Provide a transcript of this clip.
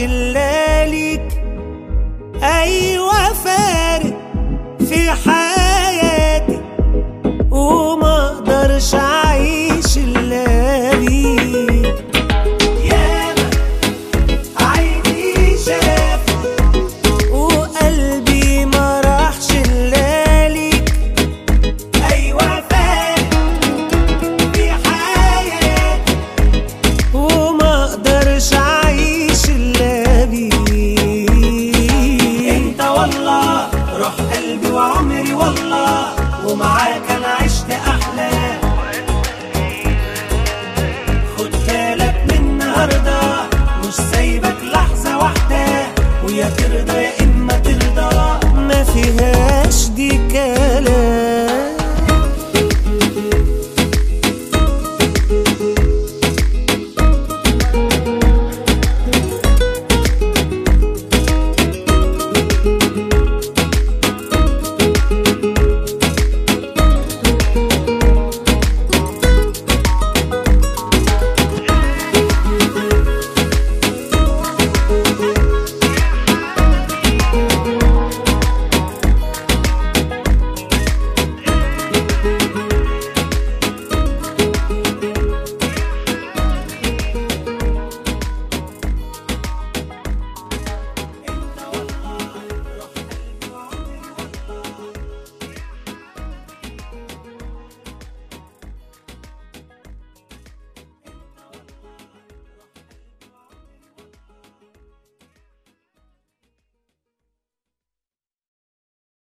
الا ليك ايوه فارق في حياتي وما اقدرش اعيش الا بيك ياما عيني شاف وقلبي ما راحش الا ليك ايوه فارق في حياتي وما اقدرش اعيش الا بيك انت والله روح قلبي وعمري والله ومعاك انا عشت احلى خد بالك من النهارده مش سايبك لحظه واحده ويا ترضى يا